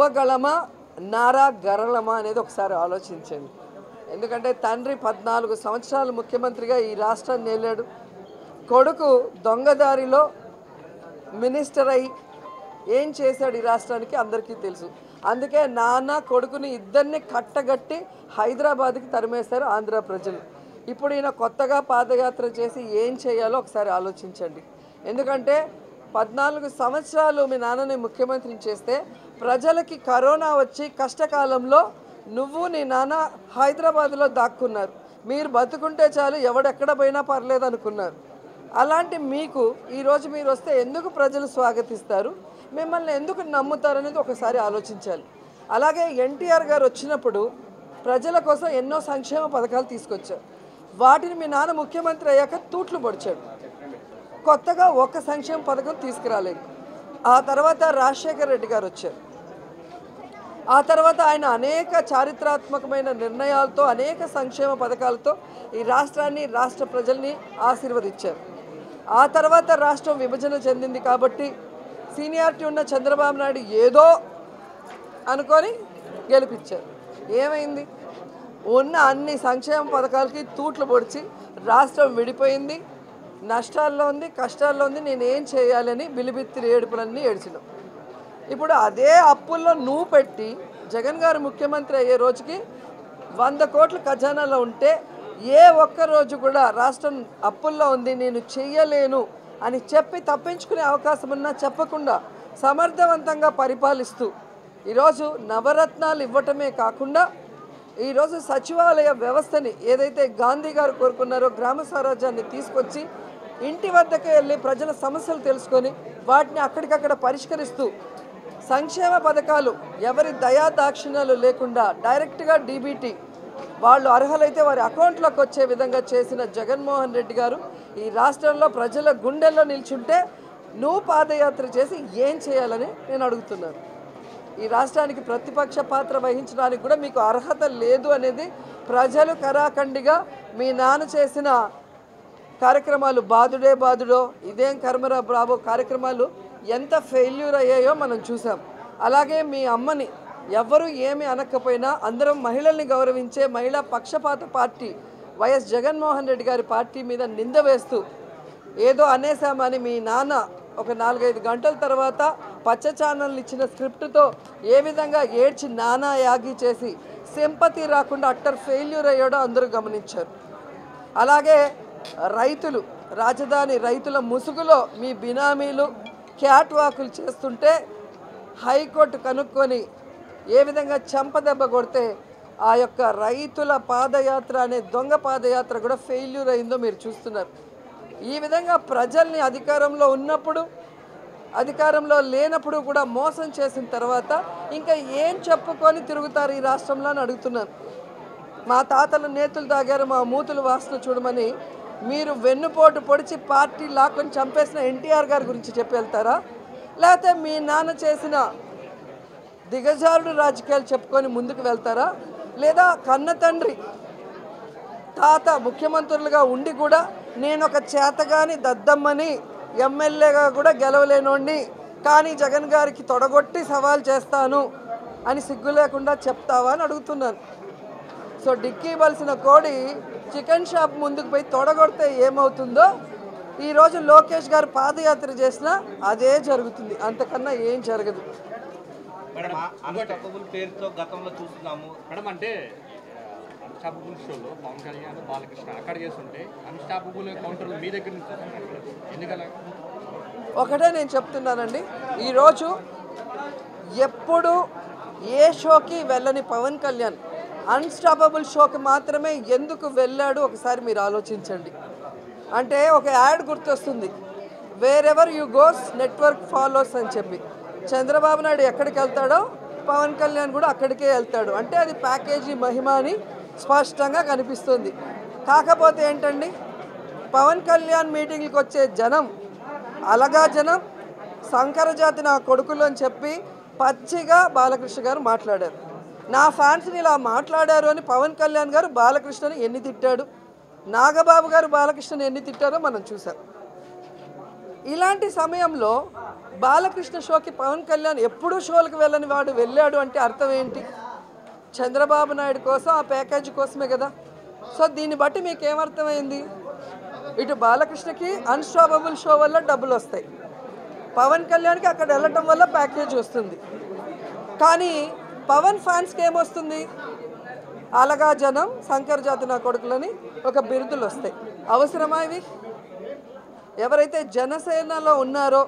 ఇవ్వగలమా నారా గరళమా అనేది ఒకసారి ఆలోచించండి ఎందుకంటే తండ్రి పద్నాలుగు సంవత్సరాలు ముఖ్యమంత్రిగా ఈ రాష్ట్రాన్ని నేలాడు కొడుకు దొంగదారిలో మినిస్టర్ అయి ఏం చేశాడు ఈ రాష్ట్రానికి అందరికీ తెలుసు అందుకే నాన్న కొడుకుని ఇద్దరిని కట్టగట్టి హైదరాబాద్కి తరిమేశారు ఆంధ్ర ప్రజలు ఇప్పుడు ఈయన కొత్తగా పాదయాత్ర చేసి ఏం చేయాలో ఒకసారి ఆలోచించండి ఎందుకంటే పద్నాలుగు సంవత్సరాలు మీ నాన్నని ముఖ్యమంత్రిని చేస్తే ప్రజలకి కరోనా వచ్చి కష్టకాలంలో నువ్వు నీ నాన్న హైదరాబాద్లో దాక్కున్నారు మీరు బతుకుంటే చాలు ఎవడెక్కడ పోయినా పర్లేదు అనుకున్నారు అలాంటి మీకు ఈరోజు మీరు వస్తే ఎందుకు ప్రజలు స్వాగతిస్తారు మిమ్మల్ని ఎందుకు నమ్ముతారు అనేది ఒకసారి ఆలోచించాలి అలాగే ఎన్టీఆర్ గారు వచ్చినప్పుడు ప్రజల కోసం ఎన్నో సంక్షేమ పథకాలు తీసుకొచ్చారు వాటిని మీ నాన్న ముఖ్యమంత్రి అయ్యాక తూట్లు పొడిచాడు కొత్తగా ఒక్క సంక్షేమ పథకం తీసుకురాలేదు ఆ తర్వాత రాజశేఖర్ రెడ్డి గారు వచ్చారు ఆ తర్వాత ఆయన అనేక చారిత్రాత్మకమైన నిర్ణయాలతో అనేక సంక్షేమ పథకాలతో ఈ రాష్ట్రాన్ని రాష్ట్ర ప్రజల్ని ఆశీర్వదించారు ఆ తర్వాత రాష్ట్రం విభజన చెందింది కాబట్టి సీనియారిటీ ఉన్న చంద్రబాబు నాయుడు ఏదో అనుకొని గెలిపించారు ఏమైంది ఉన్న అన్ని సంక్షేమ పథకాలకి తూట్లు పొడిచి రాష్ట్రం విడిపోయింది నష్టాల్లో ఉంది కష్టాల్లో ఉంది నేను ఏం చేయాలని బిలిబిత్తిరి ఏడుపులన్నీ ఏడ్చినాం ఇప్పుడు అదే అప్పుల్లో నువ్వు పెట్టి జగన్ గారు ముఖ్యమంత్రి అయ్యే రోజుకి వంద కోట్ల ఖజానాలో ఉంటే ఏ ఒక్క రోజు కూడా రాష్ట్రం అప్పుల్లో ఉంది నేను చెయ్యలేను అని చెప్పి తప్పించుకునే అవకాశం ఉన్నా చెప్పకుండా సమర్థవంతంగా పరిపాలిస్తూ ఈరోజు నవరత్నాలు ఇవ్వటమే కాకుండా ఈరోజు సచివాలయ వ్యవస్థని ఏదైతే గాంధీ గారు కోరుకున్నారో గ్రామ స్వరాజ్యాన్ని తీసుకొచ్చి ఇంటి వద్దకు వెళ్ళి ప్రజల సమస్యలు తెలుసుకొని వాటిని అక్కడికక్కడ పరిష్కరిస్తూ సంక్షేమ పథకాలు ఎవరి దయా దాక్షిణ్యాలు లేకుండా డైరెక్ట్గా డీబీటీ వాళ్ళు అర్హులైతే వారి అకౌంట్లోకి వచ్చే విధంగా చేసిన జగన్మోహన్ రెడ్డి గారు ఈ రాష్ట్రంలో ప్రజల గుండెల్లో నిల్చుంటే నువ్వు పాదయాత్ర చేసి ఏం చేయాలని నేను అడుగుతున్నాను ఈ రాష్ట్రానికి ప్రతిపక్ష పాత్ర వహించడానికి కూడా మీకు అర్హత లేదు అనేది ప్రజలు కరాఖండిగా మీ నాన్న చేసిన కార్యక్రమాలు బాదుడే బాదుడో ఇదేం కర్మరా బాబో కార్యక్రమాలు ఎంత ఫెయిల్యూర్ అయ్యాయో మనం చూసాం అలాగే మీ అమ్మని ఎవ్వరూ ఏమి అనకపోయినా అందరం మహిళల్ని గౌరవించే మహిళా పక్షపాత పార్టీ వైఎస్ జగన్మోహన్ రెడ్డి గారి పార్టీ మీద నింద వేస్తూ ఏదో అనేసామని మీ నాన్న ఒక నాలుగైదు గంటల తర్వాత పచ్చ ఛానల్ ఇచ్చిన స్క్రిప్ట్తో ఏ విధంగా ఏడ్చి నానా యాగి చేసి సింపతి రాకుండా అట్టర్ ఫెయిల్యూర్ అయ్యాడో అందరూ గమనించారు అలాగే రైతులు రాజధాని రైతుల ముసుగులో మీ బినామీలు క్యాట్ వాకులు చేస్తుంటే హైకోర్టు కనుక్కొని ఏ విధంగా చెంపదెబ్బ కొడితే ఆ యొక్క రైతుల పాదయాత్ర అనే దొంగ పాదయాత్ర కూడా ఫెయిల్యూర్ అయిందో మీరు చూస్తున్నారు ఈ విధంగా ప్రజల్ని అధికారంలో ఉన్నప్పుడు అధికారంలో లేనప్పుడు కూడా మోసం చేసిన తర్వాత ఇంకా ఏం చెప్పుకొని తిరుగుతారు ఈ రాష్ట్రంలో అని అడుగుతున్నాను మా తాతలు నేతులు తాగారు మా మూతులు వాసన చూడమని మీరు వెన్నుపోటు పొడిచి పార్టీ లాక్కొని చంపేసిన ఎన్టీఆర్ గారి గురించి చెప్పి వెళ్తారా లేకపోతే మీ నాన్న చేసిన దిగజారుడు రాజకీయాలు చెప్పుకొని ముందుకు వెళ్తారా లేదా కన్న తండ్రి తాత ముఖ్యమంత్రులుగా ఉండి కూడా నేను ఒక చేతగాని దద్దమ్మని ఎమ్మెల్యేగా కూడా గెలవలేనోడిని కానీ జగన్ గారికి తొడగొట్టి సవాల్ చేస్తాను అని సిగ్గు లేకుండా చెప్తావా అని అడుగుతున్నాను సో డిక్కీ బలిసిన కోడి చికెన్ షాప్ ముందుకు పోయి తొడగొడితే ఏమవుతుందో ఈరోజు లోకేష్ గారు పాదయాత్ర చేసినా అదే జరుగుతుంది అంతకన్నా ఏం జరగదు మేడం అన్స్టాపబుల్ పేరుతో గతంలో చూస్తున్నాము మేడం అంటే అన్స్టాపబుల్ షోలో పవన్ కళ్యాణ్ బాలకృష్ణ అక్కడ చేస్తుంటే అన్స్టాపబుల్ కౌంటర్లు మీ దగ్గర నుంచి వస్తున్నాయి. ఎందుకలా ఒకటే నేను చెప్తున్నానండి ఈరోజు ఎప్పుడు ఏ షోకి వెళ్ళని పవన్ కళ్యాణ్ అన్స్టాపబుల్ షోకి మాత్రమే ఎందుకు వెళ్ళాడు ఒకసారి మీరు ఆలోచించండి అంటే ఒక యాడ్ గుర్తొస్తుంది wherever you goes network follows అని చెప్పి చంద్రబాబు నాయుడు ఎక్కడికి వెళ్తాడో పవన్ కళ్యాణ్ కూడా అక్కడికే వెళ్తాడు అంటే అది ప్యాకేజీ మహిమ అని స్పష్టంగా కనిపిస్తుంది కాకపోతే ఏంటండి పవన్ కళ్యాణ్ మీటింగ్కి వచ్చే జనం అలగా జనం సంకర జాతి నా కొడుకులు అని చెప్పి పచ్చిగా బాలకృష్ణ గారు మాట్లాడారు నా ఫ్యాన్స్ని ఇలా మాట్లాడారు అని పవన్ కళ్యాణ్ గారు బాలకృష్ణని ఎన్ని తిట్టాడు నాగబాబు గారు బాలకృష్ణని ఎన్ని తిట్టారో మనం చూసాం ఇలాంటి సమయంలో బాలకృష్ణ షోకి పవన్ కళ్యాణ్ ఎప్పుడూ షోలకు వెళ్ళని వాడు వెళ్ళాడు అంటే అర్థం ఏంటి చంద్రబాబు నాయుడు కోసం ఆ ప్యాకేజీ కోసమే కదా సో దీన్ని బట్టి మీకు ఏమర్థమైంది ఇటు బాలకృష్ణకి అన్స్టాపబుల్ షో వల్ల డబ్బులు వస్తాయి పవన్ కళ్యాణ్కి అక్కడ వెళ్ళటం వల్ల ప్యాకేజ్ వస్తుంది కానీ పవన్ ఫ్యాన్స్కి ఏమొస్తుంది అలగా జనం శంకర్ జాతి నా కొడుకులని ఒక బిరుదులు వస్తాయి అవసరమా ఇవి ఎవరైతే జనసేనలో ఉన్నారో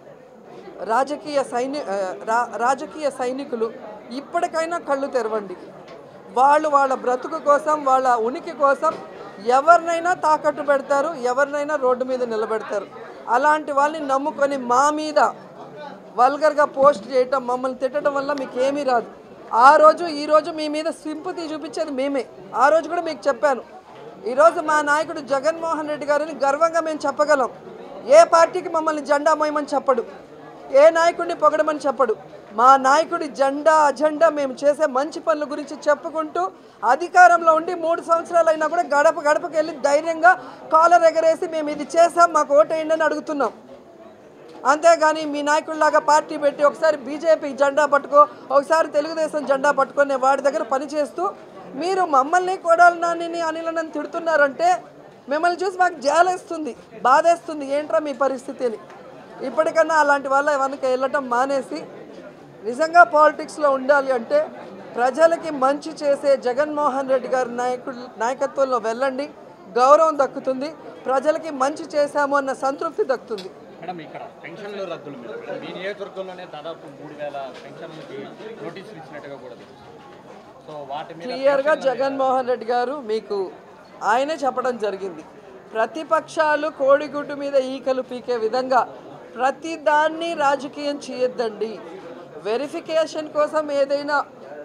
రాజకీయ సైని ఆ, రా- రాజకీయ సైనికులు ఇప్పటికైనా కళ్ళు తెరవండి వాళ్ళు వాళ్ళ బ్రతుకు కోసం వాళ్ళ ఉనికి కోసం ఎవరినైనా తాకట్టు పెడతారు ఎవరినైనా రోడ్డు మీద నిలబెడతారు అలాంటి వాళ్ళని నమ్ముకొని మా మీద వల్గర్గా పోస్ట్ చేయటం మమ్మల్ని తిట్టడం వల్ల మీకు ఏమీ రాదు ఆ రోజు ఈ రోజు మీ మీద సింపతి చూపించేది మేమే ఆ రోజు కూడా మీకు చెప్పాను ఈరోజు మా నాయకుడు జగన్మోహన్ రెడ్డి గారిని గర్వంగా మేము చెప్పగలం ఏ పార్టీకి మమ్మల్ని జెండా మోయమని చెప్పడు ఏ నాయకుడిని పొగడమని చెప్పడు మా నాయకుడి జెండా అజెండా మేము చేసే మంచి పనుల గురించి చెప్పుకుంటూ అధికారంలో ఉండి మూడు సంవత్సరాలు అయినా కూడా గడప గడపకి వెళ్ళి ధైర్యంగా కాలర్ ఎగరేసి మేము ఇది చేసాం మాకు ఓటేయండి అని అడుగుతున్నాం అంతేగాని మీ నాయకుడిలాగా పార్టీ పెట్టి ఒకసారి బీజేపీ జెండా పట్టుకో ఒకసారి తెలుగుదేశం జెండా పట్టుకునే వాడి దగ్గర పనిచేస్తూ మీరు మమ్మల్ని కొడాలి నాని అనిలనని తిడుతున్నారంటే మిమ్మల్ని చూసి మాకు జాలేస్తుంది బాధేస్తుంది ఏంట్రా మీ పరిస్థితి అని ఇప్పటికన్నా అలాంటి వాళ్ళ వెనక వెళ్ళటం మానేసి నిజంగా పాలిటిక్స్లో ఉండాలి అంటే ప్రజలకి మంచి చేసే జగన్మోహన్ రెడ్డి గారి నాయకుడు నాయకత్వంలో వెళ్ళండి గౌరవం దక్కుతుంది ప్రజలకి మంచి చేశాము అన్న సంతృప్తి దక్కుతుంది మేడం ఇక్కడ పెన్షన్లు రద్దుల మీద మేడం, మీ నియోజకవర్గంలోనే దాదాపు మూడు వేల పెన్షన్లకి నోటీసులు ఇచ్చినట్టుగా కూడా తెలుస్తుంది సో వాటి మీద క్లియర్గా జగన్మోహన్ రెడ్డి గారు మీకు ఆయనే చెప్పడం జరిగింది ప్రతిపక్షాలు కోడిగుడ్డు మీద ఈకలు పీకే విధంగా ప్రతి దాన్ని రాజకీయం చేయొద్దండి వెరిఫికేషన్ కోసం ఏదైనా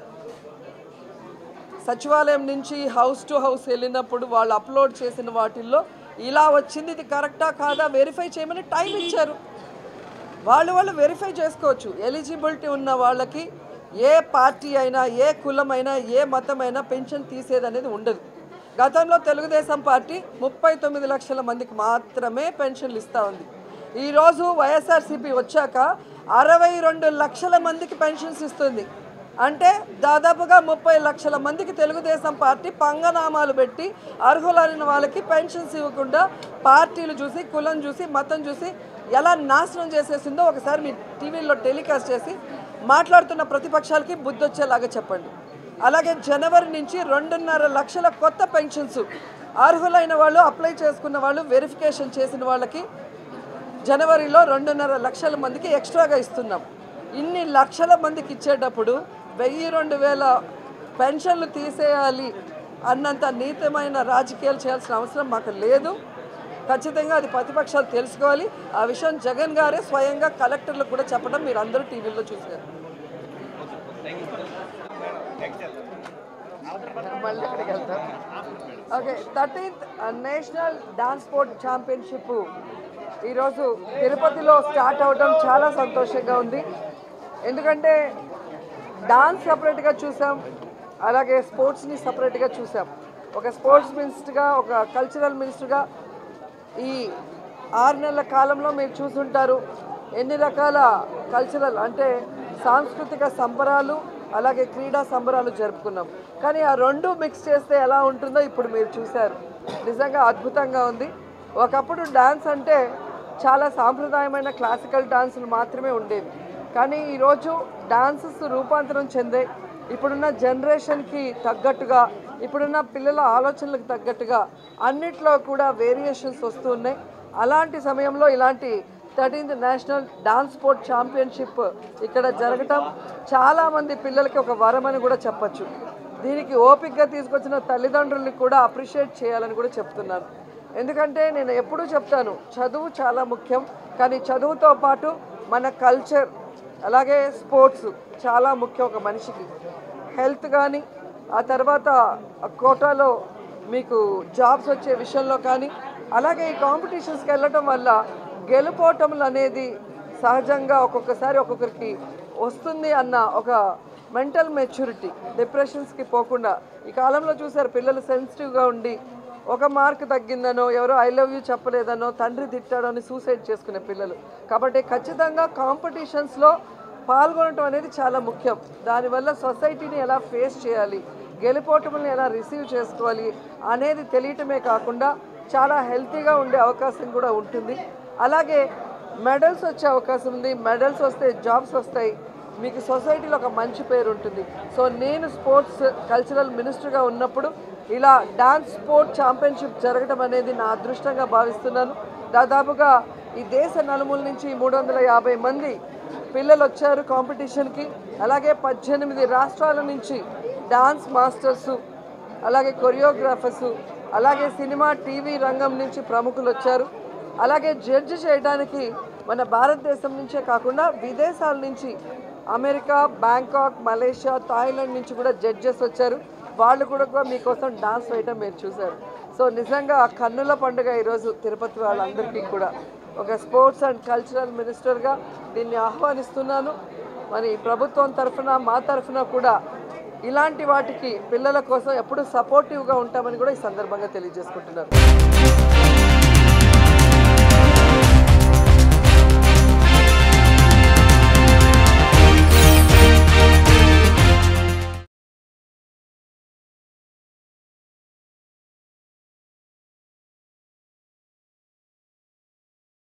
సచివాలయం నుంచి హౌస్ టు హౌస్ వెళ్ళినప్పుడు వాళ్ళు అప్లోడ్ చేసిన వాటిల్లో ఇలా వచ్చింది ఇది కరెక్టా కాదా వెరిఫై చేయమని టైం ఇచ్చారు వాళ్ళు వాళ్ళు వెరిఫై చేసుకోవచ్చు ఎలిజిబిలిటీ ఉన్న వాళ్ళకి ఏ పార్టీ అయినా ఏ కులమైనా ఏ మతమైనా పెన్షన్ తీసేది అనేది ఉండదు గతంలో తెలుగుదేశం పార్టీ ముప్పై తొమ్మిది లక్షల మందికి మాత్రమే పెన్షన్లు ఇస్తూ ఉంది ఈరోజు వైఎస్ఆర్సీపీ వచ్చాక అరవై రెండు లక్షల మందికి పెన్షన్స్ ఇస్తుంది అంటే దాదాపుగా ముప్పై లక్షల మందికి తెలుగుదేశం పార్టీ పంగనామాలు పెట్టి అర్హులైన వాళ్ళకి పెన్షన్స్ ఇవ్వకుండా పార్టీలు చూసి కులం చూసి మతం చూసి ఎలా నాశనం చేసేసిందో ఒకసారి మీ టీవీలో టెలికాస్ట్ చేసి మాట్లాడుతున్న ప్రతిపక్షాలకి బుద్ధి వచ్చేలాగా చెప్పండి అలాగే జనవరి నుంచి రెండున్నర లక్షల కొత్త పెన్షన్స్ అర్హులైన వాళ్ళు అప్లై చేసుకున్న వాళ్ళు వెరిఫికేషన్ చేసిన వాళ్ళకి జనవరిలో రెండున్నర లక్షల మందికి ఎక్స్ట్రాగా ఇస్తున్నాం ఇన్ని లక్షల మందికి ఇచ్చేటప్పుడు వెయ్యి రెండు వేల పెన్షన్లు తీసేయాలి అన్నంత నీతమైన రాజకీయాలు చేయాల్సిన అవసరం మాకు లేదు ఖచ్చితంగా అది ప్రతిపక్షాలు తెలుసుకోవాలి ఆ విషయం జగన్ గారే స్వయంగా కలెక్టర్లకు కూడా చెప్పడం మీరు అందరూ టీవీలో చూశారు మళ్ళీ ఎక్కడికి వెళ్తాం okay thirteenth national dance sport championship ఈరోజు తిరుపతిలో స్టార్ట్ అవడం చాలా సంతోషంగా ఉంది ఎందుకంటే డాన్స్ సపరేట్గా చూసాం అలాగే స్పోర్ట్స్ని సపరేట్గా చూసాం ఒక స్పోర్ట్స్ మినిస్టర్గా ఒక కల్చరల్ మినిస్టర్గా ఈ ఆరు నెలల కాలంలో మీరు చూసుంటారు ఎన్ని రకాల కల్చరల్ అంటే సాంస్కృతిక సంబరాలు అలాగే క్రీడా సంబరాలు జరుపుకున్నాం కానీ ఆ రెండు మిక్స్ చేస్తే ఎలా ఉంటుందో ఇప్పుడు మీరు చూశారు నిజంగా అద్భుతంగా ఉంది ఒకప్పుడు డాన్స్ అంటే చాలా సాంప్రదాయమైన క్లాసికల్ డాన్సులు మాత్రమే ఉండేవి కానీ ఈరోజు డాన్సెస్ రూపాంతరం చెందాయి ఇప్పుడున్న జనరేషన్కి తగ్గట్టుగా ఇప్పుడున్న పిల్లల ఆలోచనలకు తగ్గట్టుగా అన్నిట్లో కూడా వేరియేషన్స్ వస్తూ ఉన్నాయి అలాంటి సమయంలో ఇలాంటి thirteenth national dance sport championship ఇక్కడ జరగటం చాలామంది పిల్లలకి ఒక వరమని కూడా చెప్పచ్చు దీనికి ఓపికగా తీసుకొచ్చిన తల్లిదండ్రుల్ని కూడా అప్రిషియేట్ చేయాలని కూడా చెప్తున్నాను ఎందుకంటే నేను ఎప్పుడూ చెప్తాను చదువు చాలా ముఖ్యం కానీ చదువుతో పాటు మన కల్చర్ అలాగే స్పోర్ట్స్ చాలా ముఖ్యం ఒక మనిషికి హెల్త్ కానీ ఆ తర్వాత ఆ కోటాలో మీకు జాబ్స్ వచ్చే విషయంలో కానీ అలాగే ఈ కాంపిటీషన్స్కి వెళ్ళటం వల్ల గెలుపోవటములు అనేది సహజంగా ఒక్కొక్కసారి ఒక్కొక్కరికి వస్తుంది అన్న ఒక మెంటల్ మెచ్యూరిటీ డిప్రెషన్స్కి పోకుండా ఈ కాలంలో చూసారు పిల్లలు సెన్సిటివ్గా ఉండి ఒక మార్క్ తగ్గిందనో ఎవరో ఐ లవ్ యూ చెప్పలేదనో తండ్రి తిట్టాడో అని సూసైడ్ చేసుకునే పిల్లలు కాబట్టి ఖచ్చితంగా కాంపిటీషన్స్లో పాల్గొనడం అనేది చాలా ముఖ్యం దానివల్ల సొసైటీని ఎలా ఫేస్ చేయాలి గెలుపోటములను ఎలా రిసీవ్ చేసుకోవాలి అనేది తెలియటమే కాకుండా చాలా హెల్తీగా ఉండే అవకాశం కూడా ఉంటుంది అలాగే మెడల్స్ వచ్చే అవకాశం ఉంది మెడల్స్ వస్తే జాబ్స్ వస్తాయి మీకు సొసైటీలో ఒక మంచి పేరు ఉంటుంది సో నేను స్పోర్ట్స్ కల్చరల్ మినిస్టర్గా ఉన్నప్పుడు ఇలా డాన్స్ స్పోర్ట్ ఛాంపియన్షిప్ జరగడం అనేది నా అదృష్టంగా భావిస్తున్నాను దాదాపుగా ఈ దేశ నలుమూల నుంచి మూడు వందల యాభై మంది పిల్లలు వచ్చారు కాంపిటీషన్కి అలాగే పద్దెనిమిది రాష్ట్రాల నుంచి డాన్స్ మాస్టర్సు అలాగే కొరియోగ్రాఫర్సు అలాగే సినిమా టీవీ రంగం నుంచి ప్రముఖులు వచ్చారు అలాగే జడ్జి చేయడానికి మన భారతదేశం నుంచే కాకుండా విదేశాల నుంచి అమెరికా బ్యాంకాక్ మలేషియా థాయిలాండ్ నుంచి కూడా జడ్జెస్ వచ్చారు వాళ్ళు కూడా కూడా మీకోసం డాన్స్ వేయటం మీరు చూశారు సో నిజంగా ఆ కన్నుల పండుగ ఈరోజు తిరుపతి వాళ్ళందరికీ కూడా ఒక స్పోర్ట్స్ అండ్ కల్చరల్ మినిస్టర్గా దీన్ని ఆహ్వానిస్తున్నాను మరి ప్రభుత్వం తరఫున మా తరఫున కూడా ఇలాంటి వాటికి పిల్లల కోసం ఎప్పుడూ సపోర్టివ్గా ఉంటామని కూడా ఈ సందర్భంగా తెలియజేసుకుంటున్నారు